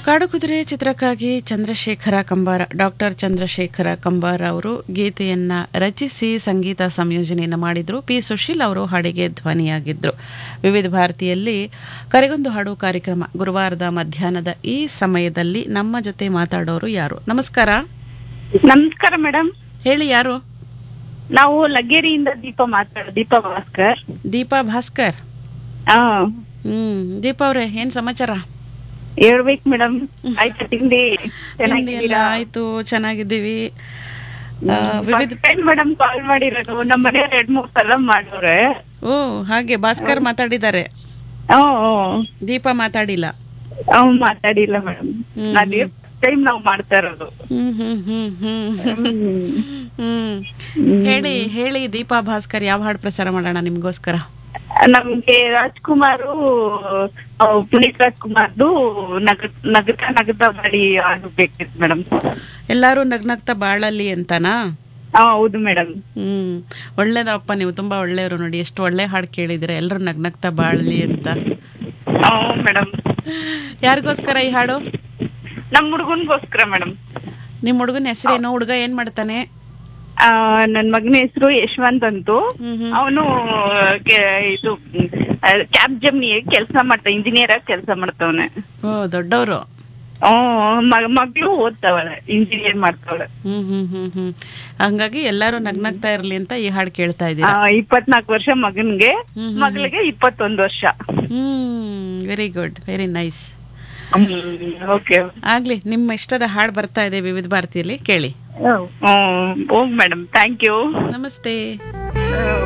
ಕಾಡುಕುದುರೆ ಚಿತ್ರಕ್ಕಾಗಿ ಚಂದ್ರಶೇಖರ ಕಂಬಾರ ಡಾಕ್ಟರ್ ಚಂದ್ರಶೇಖರ ಕಂಬಾರ ಅವರು ಗೀತೆಯನ್ನ ರಚಿಸಿ ಸಂಗೀತ ಸಂಯೋಜನೆಯನ್ನು ಮಾಡಿದ್ರು ಪಿ ಸುಶೀಲ್ ಅವರು ಹಾಡಿಗೆ ಧ್ವನಿಯಾಗಿದ್ರು ವಿವಿಧ ಭಾರತಿಯಲ್ಲಿ ಕರೆಗೊಂದು ಹಾಡು ಕಾರ್ಯಕ್ರಮ ಗುರುವಾರದ ಮಧ್ಯಾಹ್ನದ ಈ ಸಮಯದಲ್ಲಿ ನಮ್ಮ ಜೊತೆ ಮಾತಾಡೋರು ಯಾರು ನಮಸ್ಕಾರ ನಮಸ್ಕಾರ ಮೇಡಮ್ ಹೇಳಿ ಯಾರು ನಾವು ಲಗ್ಗೇರಿಯಿಂದ ದೀಪ ಮಾತಾಡ ದೀಪ ಭಾಸ್ಕರ್ ದೀಪಾ ಭಾಸ್ಕರ್ ಆ ಹ್ಮ್ ದೀಪಾ ಅವ್ರೆ ಏನ್ ಸಮಾಚಾರ ಹೇಳ್ಬೇಕು ಮೇಡಮ್ ಆಯ್ತು ತಿಂಡಿ ತಿಂಡಿ ಎಲ್ಲ ಚೆನ್ನಾಗಿದ್ದೀರಾ ಆಯ್ತು ಚೆನ್ನಾಗಿದ್ದೀವಿ ಆ, ವಿವಿಧ ಮೇಡಮ್ ಕಾಲ್ ಮಾಡಿರೋದು ನಮ್ಮ ಮನೆಯವ್ರು ಎರಡ್ ಮೂರ್ ಸಲ ಮಾಡೋರೆ ಓ ಹಾಗೆ ಭಾಸ್ಕರ್ ಮಾತಾಡಿದ್ದಾರೆ ಹ್ಮ್ ದೀಪಾ ಮಾತಾಡಿಲ್ಲ ಅವ್ನು ಮಾತಾಡಿಲ್ಲ ಮೇಡಮ್ ಹ್ಮ್. ಅದೇ ಟೈಮ್ ನಾವು ಮಾಡ್ತಾ ಇರೋದು ಹ್ಮ್ ಹ್ಮ್ ಹ್ಮ್ ಹ್ಮ್ ಹ್ಮ್ ಹೇಳಿ ಹೇಳಿ ದೀಪಾ ಭಾಸ್ಕರ್ ಯಾವ ಹಾಡು ಪ್ರಸಾರ ಮಾಡೋಣ ನಿಮ್ಗೋಸ್ಕರ ನಮ್ಗೆ ರಾಜ್ಕುಮಾರು ಆ, ಪುನೀತ್ ರಾಜ್ಕುಮಾರ್ದು ನಗ ನಗತ ನಗತ ಮಾಡಿ ಅದು ಬೇಕಿತ್ತು ಮೇಡಮ್ ಎಲ್ಲಾರು ನಗ್ನಗ್ತಾ ಬಾಳಲ್ಲಿ ಅಂತನಾ ಹಾ ಹೌದು ಮೇಡಮ್ ಹ್ಮ್ ಒಳ್ಳೇದಪ್ಪ ನೀವು ತುಂಬಾ ಒಳ್ಳೆಯವರು ನೋಡಿ ಎಷ್ಟು ಒಳ್ಳೆ ಹಾಡು ಕೇಳಿದಿರ ಎಲ್ಲರೂ ನಗ್ನಗ್ತಾ ಬಾಳಲಿ ಅಂತ ಹ್ಮ್ ಮೇಡಮ್ ಯಾರಿಗೋಸ್ಕರ ಈ ಹಾಡು ನಮ್ ಹುಡುಗನ್ಗೋಸ್ಕರ ಮೇಡಮ್ ನಿಮ್ ಹುಡುಗನ ಹೆಸರೇನು ಹುಡುಗ ಏನ್ ಮಾಡ್ತಾನೆ ನನ್ ಮಗನ ಹೆಸರು ಯಶವಂತ್ ಅಂತು ಹ್ಮ್ ಹ್ಮ್ ಅವನು ಇದು ಕ್ಯಾಬ್ ಜಮ್ನಿ ಕೆಲಸ ಮಾಡ್ತಾ ಇಂಜಿನಿಯರ್ ಆಗಿ ಕೆಲಸ ಮಾಡ್ತಾವನೆ ಓ ದೊಡ್ಡವರು ಮಗಳು ಓದ್ತಾವಳೆ ಇಂಜಿನಿಯರ್ ಮಾಡ್ತಾವಳೆ ಹ್ಮ್ ಹ್ಮ್ ಹ್ಮ್ ಹ್ಮ್ ಹಂಗಾಗಿ ಎಲ್ಲಾರು ನಗ್ನಗ್ತಾ ಇರ್ಲಿ ಅಂತ ಈ ಹಾಡು ಕೇಳ್ತಾ ಇದ್ದೀರಾ ಇಪ್ಪತ್ನಾಲ್ಕು ವರ್ಷ ಮಗನ್ಗೆ ಹ್ಮ್ ಹ್ಮ್ ಮಗಳಿಗೆ ಇಪ್ಪತ್ತೊಂದು ವರ್ಷ ಹ್ಮ್ very good very nice okay ಆಗ್ಲಿ ನಿಮ್ಮ ಇಷ್ಟದ ಹಾಡು ಬರ್ತಾ ಇದೆ ವಿವಿಧ ಭಾರತಿಯಲ್ಲಿ ಕೇಳಿ ಹೋಗ್ ಮೇಡಮ್ ಥ್ಯಾಂಕ್ ಯು ನಮಸ್ತೆ